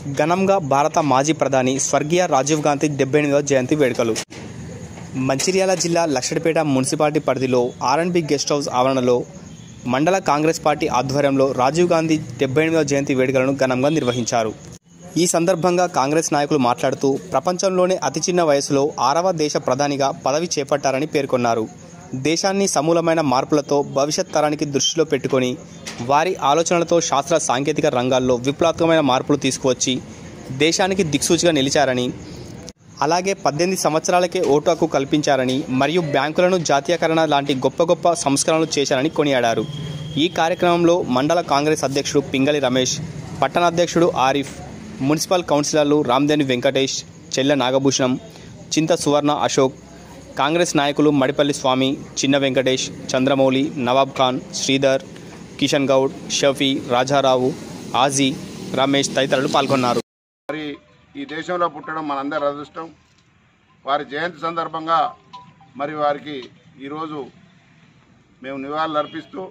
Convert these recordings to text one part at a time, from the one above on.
ఘనంగా భారత మాజీ ప్రధాని స్వర్గీయ రాజీవ్ గాంధీ డెబ్బై ఎనిమిదవ జయంతి వేడుకలు మంచిర్యాల జిల్లా లక్షడిపేట మున్సిపాలిటీ పరిధిలో ఆర్ఎన్బి గెస్ట్ హౌస్ ఆవరణలో మండల కాంగ్రెస్ పార్టీ ఆధ్వర్యంలో రాజీవ్ గాంధీ డెబ్బై ఎనిమిదవ జయంతి వేడుకలను ఘనంగా నిర్వహించారు ఈ సందర్భంగా కాంగ్రెస్ నాయకులు మాట్లాడుతూ ప్రపంచంలోనే అతి చిన్న వయసులో ఆరవ దేశ ప్రధానిగా పదవి చేపట్టారని పేర్కొన్నారు దేశాన్ని సమూలమైన మార్పులతో భవిష్యత్ తరానికి దృష్టిలో పెట్టుకొని వారి ఆలోచనలతో శాస్త్ర సాంకేతిక రంగాల్లో విప్లవాత్మకమైన మార్పులు తీసుకువచ్చి దేశానికి దిక్సూచిగా నిలిచారని అలాగే పద్దెనిమిది సంవత్సరాలకే ఓటు హక్కు కల్పించారని మరియు బ్యాంకులను జాతీయకరణ లాంటి గొప్ప గొప్ప సంస్కరణలు చేశారని కొనియాడారు ఈ కార్యక్రమంలో మండల కాంగ్రెస్ అధ్యక్షుడు పింగళి రమేష్ పట్టణ అధ్యక్షుడు ఆరిఫ్ మున్సిపల్ కౌన్సిలర్లు రామ్దేని వెంకటేష్ చెల్ల నాగభూషణం చింత సువర్ణ అశోక్ కాంగ్రెస్ నాయకులు మడిపల్లి స్వామి చిన్న వెంకటేష్ చంద్రమౌళి నవాబ్ ఖాన్ శ్రీధర్ కిషన్ గౌడ్ షఫీ రాజారావు ఆజీ రమేష్ తదితరులు పాల్గొన్నారు మరి ఈ దేశంలో పుట్టడం మనందరి అదృష్టం వారి జయంతి సందర్భంగా మరి వారికి ఈరోజు మేము నివాళులు అర్పిస్తూ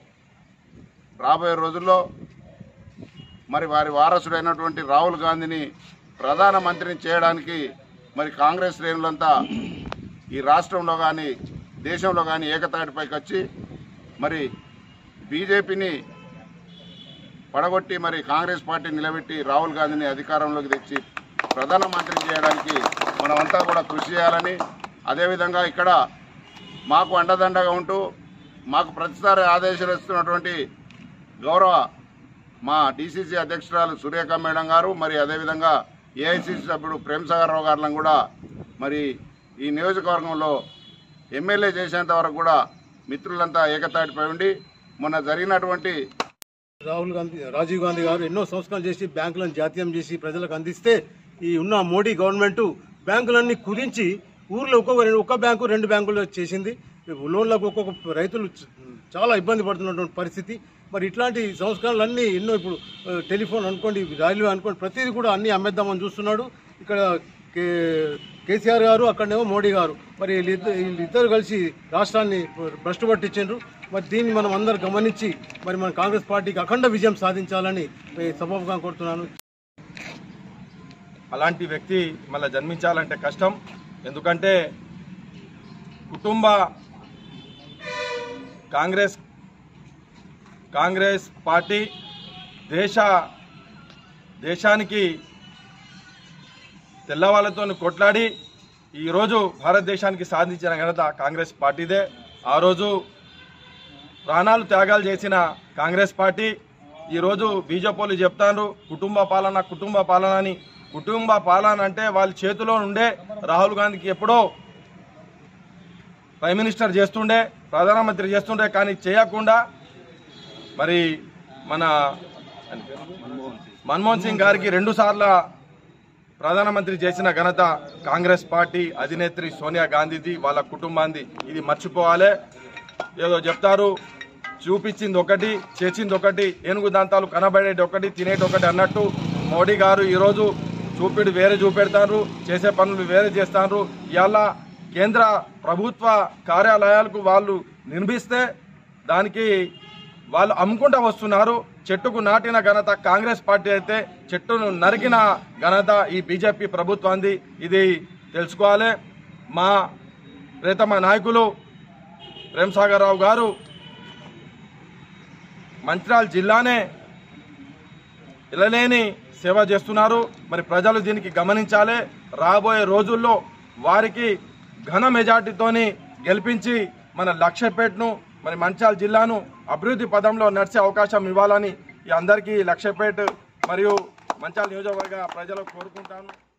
రాబోయే రోజుల్లో మరి వారి వారసుడైనటువంటి రాహుల్ గాంధీని ప్రధానమంత్రిని చేయడానికి మరి కాంగ్రెస్ శ్రేణులంతా ఈ రాష్ట్రంలో కానీ దేశంలో కానీ ఏకతాటిపైకి వచ్చి మరి బీజేపీని పడగొట్టి మరి కాంగ్రెస్ పార్టీ నిలబెట్టి రాహుల్ గాంధీని అధికారంలోకి తెచ్చి ప్రధానమంత్రిని చేయడానికి మనమంతా కూడా కృషి చేయాలని అదేవిధంగా ఇక్కడ మాకు అండదండగా ఉంటూ మాకు ప్రతిసారి ఆదేశాలు ఇస్తున్నటువంటి గౌరవ మా డీసీసీ అధ్యక్షురాలు సూర్యక మేడం గారు మరి అదేవిధంగా ఏఐసీసీ సభ్యుడు ప్రేమ్ సాగర్ రావు గారిని కూడా మరి ఈ నియోజకవర్గంలో ఎమ్మెల్యే చేసేంత వరకు కూడా మిత్రులంతా ఏకతాటిపై ఉండి మొన్న జరిగినటువంటి రాహుల్ గాంధీ రాజీవ్ గాంధీ గారు ఎన్నో సంస్కరణలు చేసి బ్యాంకులను జాతీయం చేసి ప్రజలకు అందిస్తే ఈ ఉన్న మోడీ గవర్నమెంట్ బ్యాంకులన్నీ కుదించి ఊర్లో ఒక్కొక్క రెండు ఒక్క బ్యాంకు రెండు బ్యాంకులు చేసింది లోన్లకు ఒక్కొక్క రైతులు చ- చాలా ఇబ్బంది పడుతున్నటువంటి పరిస్థితి మరి ఇట్లాంటి సంస్కరణలు అన్నీ ఎన్నో ఇప్పుడు ఆ, టెలిఫోన్ అనుకోండి రైల్వే అనుకోండి ప్రతిదీ కూడా అన్నీ అమ్మేద్దామని చూస్తున్నాడు ఇక్కడ కే కేసీఆర్ గారు అక్కడనేమో మోడీ గారు మరి వీళ్ళిద్దరు వీళ్ళిద్దరు కలిసి రాష్ట్రాన్ని భ్రష్టు పట్టించారు మరి దీన్ని మనం అందరు గమనించి మరి మన కాంగ్రెస్ పార్టీకి అఖండ విజయం సాధించాలని నేను సభాముఖంగా కోరుతున్నాను అలాంటి వ్యక్తి మళ్ళీ జన్మించాలంటే కష్టం ఎందుకంటే కుటుంబ కాంగ్రెస్ కాంగ్రెస్ పార్టీ దేశ దేశానికి తెల్లవాళ్ళతో కొట్లాడి ఈరోజు భారతదేశానికి సాధించిన ఘనత కాంగ్రెస్ పార్టీదే ఆ రోజు ప్రాణాలు త్యాగాలు చేసిన కాంగ్రెస్ పార్టీ ఈరోజు బీజేపీలు చెప్తారు కుటుంబ పాలన కుటుంబ పాలన అని కుటుంబ పాలన అంటే వాళ్ళ చేతిలో ఉండే రాహుల్ గాంధీకి ఎప్పుడో ప్రైమ్ మినిస్టర్ చేస్తుండే ప్రధానమంత్రి చేస్తుండే కానీ చేయకుండా మరి మన మన్మోహన్ సింగ్ గారికి రెండు సార్ల ప్రధానమంత్రి చేసిన ఘనత కాంగ్రెస్ పార్టీ అధినేత్రి సోనియా గాంధీది వాళ్ళ కుటుంబాంది ఇది మర్చిపోవాలి ఏదో చెప్తారు చూపించింది ఒకటి చేసింది ఒకటి ఏనుగు దంతాలు కనబడేది ఒకటి తినేటి ఒకటి అన్నట్టు మోడీ గారు ఈరోజు చూపిడు వేరే చూపెడతారు చేసే పనులు వేరే చేస్తారు ఇవాళ కేంద్ర ప్రభుత్వ కార్యాలయాలకు వాళ్ళు నిర్మిస్తే దానికి వాళ్ళు అమ్ముకుంటా వస్తున్నారు చెట్టుకు నాటిన ఘనత కాంగ్రెస్ పార్టీ అయితే చెట్టును నరికిన ఘనత ఈ బీజేపీ ప్రభుత్వాన్ని ఇది తెలుసుకోవాలి మా ప్రేతమ నాయకులు ప్రేమ్సాగర్ రావు గారు మంచిర్యాల జిల్లానే ఇలలేని సేవ చేస్తున్నారు మరి ప్రజలు దీనికి గమనించాలి రాబోయే రోజుల్లో వారికి ఘన మెజార్టీతోని గెలిపించి మన లక్ష్యపేటను మరి మంచిర్యాల జిల్లాను అభివృద్ధి పదంలో నడిచే అవకాశం ఇవ్వాలని ఈ అందరికీ లక్ష్యపేట మరియు మంచిర్యాల నియోజకవర్గ ప్రజలకు కోరుకుంటాను